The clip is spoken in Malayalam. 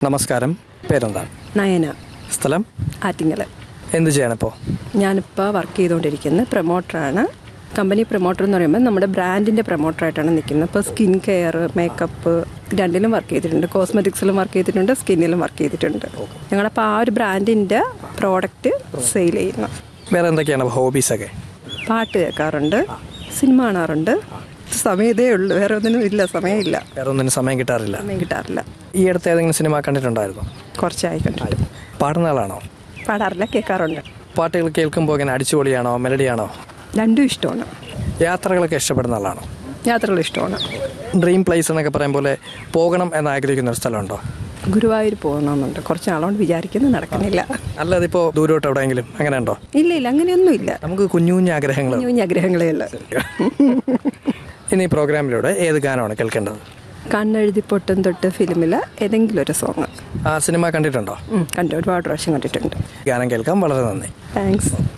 നമസ്കാരം പേരെന്താണ് നയന സ്ഥലം ആറ്റിങ്ങൽ എന്ത് ചെയ്യണിപ്പോൾ ഞാനിപ്പോൾ വർക്ക് ചെയ്തുകൊണ്ടിരിക്കുന്ന പ്രൊമോട്ടറാണ് കമ്പനി പ്രൊമോട്ടർ എന്ന് പറയുമ്പോൾ നമ്മുടെ ബ്രാൻഡിൻ്റെ പ്രൊമോട്ടറായിട്ടാണ് നിൽക്കുന്നത് ഇപ്പോൾ സ്കിൻ കെയർ മേക്കപ്പ് രണ്ടിലും വർക്ക് ചെയ്തിട്ടുണ്ട് കോസ്മെറ്റിക്സിലും വർക്ക് ചെയ്തിട്ടുണ്ട് സ്കിന്നിലും വർക്ക് ചെയ്തിട്ടുണ്ട് ഞങ്ങളപ്പോൾ ആ ഒരു ബ്രാൻഡിൻ്റെ പ്രോഡക്റ്റ് സെയിൽ ചെയ്യുന്നു വേറെ എന്തൊക്കെയാണ് ഹോബീസൊക്കെ പാട്ട് കേൾക്കാറുണ്ട് സിനിമ കാണാറുണ്ട് സമയം ഇതേ ഉള്ളൂ വേറെ ഒന്നിനും ഇല്ല സമയമില്ല വേറെ ഒന്നിനും സമയം കിട്ടാറില്ല സമയം കിട്ടാറില്ല ഈ അടുത്ത് ഏതെങ്കിലും സിനിമ കണ്ടിട്ടുണ്ടായിരുന്നോ കുറച്ചായി കണ്ടിട്ട് പാടുന്ന ആളാണോ പാടാറില്ല കേൾക്കാറുണ്ട് പാട്ടുകൾ കേൾക്കുമ്പോൾ ഇങ്ങനെ അടിച്ചുപൊളിയാണോ മെലഡിയാണോ രണ്ടും ഇഷ്ടമാണ് യാത്രകളൊക്കെ ഇഷ്ടപ്പെടുന്ന ആളാണോ യാത്രകൾ ഇഷ്ടമാണ് ഡ്രീം പ്ലേസ് എന്നൊക്കെ പറയും പോലെ പോകണം എന്ന് ആഗ്രഹിക്കുന്ന ഒരു സ്ഥലമുണ്ടോ ഗുരുവായൂർ പോകണമെന്നുണ്ട് കുറച്ച് നാളുകൊണ്ട് വിചാരിക്കുന്നു നടക്കുന്നില്ല അല്ലാതെ ഇപ്പോൾ ദൂരോട്ട് എവിടെയെങ്കിലും അങ്ങനെ ഉണ്ടോ ഇല്ല ഇല്ല അങ്ങനെയൊന്നുമില്ല നമുക്ക് കുഞ്ഞു കുഞ്ഞു ആഗ്രഹങ്ങൾ കുഞ്ഞു കുഞ്ഞു ആഗ്രഹങ്ങളേ ഉള്ളൂ ഇന്ന് ഈ പ്രോഗ്രാമിലൂടെ ഏത് ഗാനമാണ് കേൾക്കേണ്ടത് കണ്ണെഴുതി പൊട്ടും തൊട്ട് ഫിലിമിൽ ഏതെങ്കിലും ഒരു സോങ് ആ സിനിമ കണ്ടിട്ടുണ്ടോ കണ്ടു ഒരുപാട് പ്രാവശ്യം കണ്ടിട്ടുണ്ട് ഗാനം കേൾക്കാൻ വളരെ നന്ദി താങ്ക്സ്